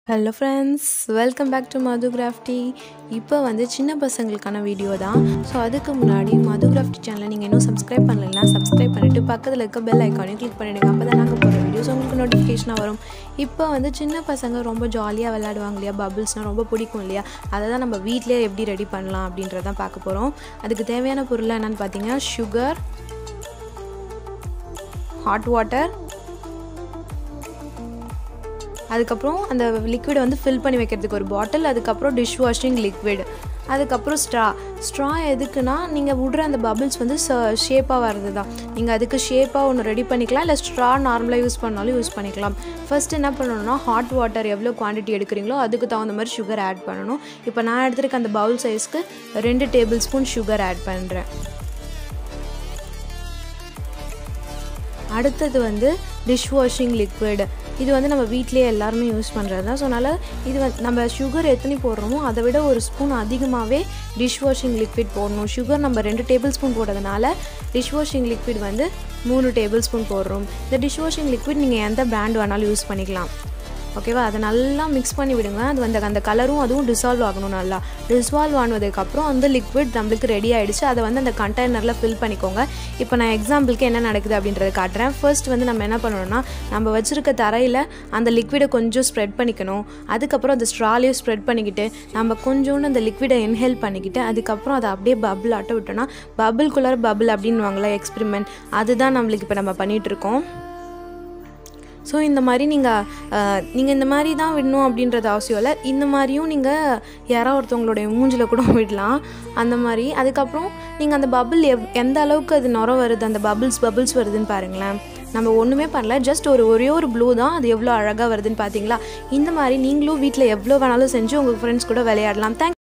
hello friends welcome back to Madhu crafty இப்போ வந்து சின்ன பசங்களுக்கான வீடியோ தான் ஸோ அதுக்கு முன்னாடி மது கிராஃப்டி சேனலை நீங்கள் இன்னும் சப்ஸ்கிரைப் பண்ணலைன்னா சப்ஸ்கிரைப் பண்ணிவிட்டு பக்கத்தில் இருக்க பெல் ஐக்கானையும் கிளிக் பண்ணிவிடுங்க அப்போ தான் நாங்கள் போகிற வீடியோஸ் உங்களுக்கு நோட்டிஃபிகேஷனாக வரும் இப்போ வந்து சின்ன பசங்க ரொம்ப ஜாலியாக விளையாடுவாங்க இல்லையா பபிள்ஸ்னால் ரொம்ப பிடிக்கும் இல்லையா அதை தான் நம்ம வீட்டிலே எப்படி ரெடி பண்ணலாம் அப்படின்றதான் பார்க்க போகிறோம் அதுக்கு தேவையான பொருள் என்னென்னு பார்த்தீங்கன்னா சுகர் ஹாட் வாட்டர் அதுக்கப்புறம் அந்த லிக்விடை வந்து ஃபில் பண்ணி வைக்கிறதுக்கு ஒரு பாட்டில் அதுக்கப்புறம் டிஷ் வாஷிங் லிக்விட் அதுக்கப்புறம் ஸ்ட்ரா ஸ்ட்ரா எதுக்குன்னா நீங்கள் விடுற அந்த பபிள்ஸ் வந்து ஷேப்பாக வர்றது தான் நீங்கள் அதுக்கு ஷேப்பாக ஒன்று ரெடி பண்ணிக்கலாம் இல்லை ஸ்ட்ரா நார்மலாக யூஸ் பண்ணாலும் யூஸ் பண்ணிக்கலாம் ஃபர்ஸ்ட் என்ன பண்ணணும்னா ஹாட் வாட்டர் எவ்வளோ குவான்டிட்டி எடுக்கிறீங்களோ அதுக்கு தகுந்த மாதிரி சுகர் ஆட் பண்ணணும் இப்போ நான் எடுத்துருக்க அந்த பவுல் சைஸ்க்கு ரெண்டு டேபிள் ஸ்பூன் சுகர் ஆட் பண்ணுறேன் அடுத்தது வந்து டிஷ் வாஷிங் லிக்விட் இது வந்து நம்ம வீட்லேயே எல்லாருமே யூஸ் பண்ணுறது தான் ஸோ அதனால் இது வந்து நம்ம சுகர் எத்தனை போடுறோமோ அதை விட ஒரு ஸ்பூன் அதிகமாகவே டிஷ் வாஷிங் லிக்விட் போடணும் சுகர் நம்ம ரெண்டு டேபிள் ஸ்பூன் போடுறதுனால டிஷ் வாஷிங் லிக்விட் வந்து மூணு டேபிள் ஸ்பூன் போடுறோம் இந்த டிஷ் வாஷிங் லிக்விட் நீங்கள் எந்த பிராண்ட் வேணாலும் யூஸ் பண்ணிக்கலாம் ஓகேவா அதை நல்லா மிக்ஸ் பண்ணி விடுங்க அது வந்து அந்த கலரும் அதுவும் டிசால்வ் ஆகணும் நல்லா டிசால்வ் ஆனதுக்கப்புறம் அந்த லிக்விட் நம்மளுக்கு ரெடி ஆகிடுச்சு அதை வந்து அந்த கண்டெய்னரில் ஃபில் பண்ணிக்கோங்க இப்போ நான் எக்ஸாம்பிளுக்கு என்ன நடக்குது அப்படின்றத காட்டுறேன் ஃபர்ஸ்ட் வந்து நம்ம என்ன பண்ணணும்னா நம்ம வச்சுருக்க தரையில் அந்த லிக்விடை கொஞ்சம் ஸ்ப்ரெட் பண்ணிக்கணும் அதுக்கப்புறம் அந்த ஸ்ட்ராலையும் ஸ்ப்ரெட் பண்ணிக்கிட்டு நம்ம கொஞ்சோண்டு அந்த லிக்விடை இன்ஹேல் பண்ணிக்கிட்டு அதுக்கப்புறம் அதை அப்படியே பபிள் ஆட்ட விட்டோன்னா பபிள்குள்ளார பபிள் அப்படின்வாங்களே எக்ஸ்பெரிமெண்ட் அதுதான் நம்மளுக்கு இப்போ நம்ம பண்ணிகிட்ருக்கோம் ஸோ இந்த மாதிரி நீங்கள் நீங்கள் இந்த மாதிரி தான் விடணும் அப்படின்றது அவசியம் இல்லை இந்த மாதிரியும் நீங்கள் யாராவது ஒருத்தவங்களுடைய மூஞ்சில் கூட விடலாம் அந்த மாதிரி அதுக்கப்புறம் நீங்கள் அந்த பபிள் எவ் எந்த அளவுக்கு அது நுர வருது அந்த பபிள்ஸ் பபிள்ஸ் வருதுன்னு பாருங்களேன் நம்ம ஒன்றுமே பண்ணல ஜஸ்ட் ஒரு ஒரே ஒரு ப்ளூ தான் அது எவ்வளோ அழகாக வருதுன்னு பார்த்தீங்களா இந்த மாதிரி நீங்களும் வீட்டில் எவ்வளோ வேணாலும் செஞ்சு உங்கள் ஃப்ரெண்ட்ஸ் கூட விளையாடலாம் தேங்க்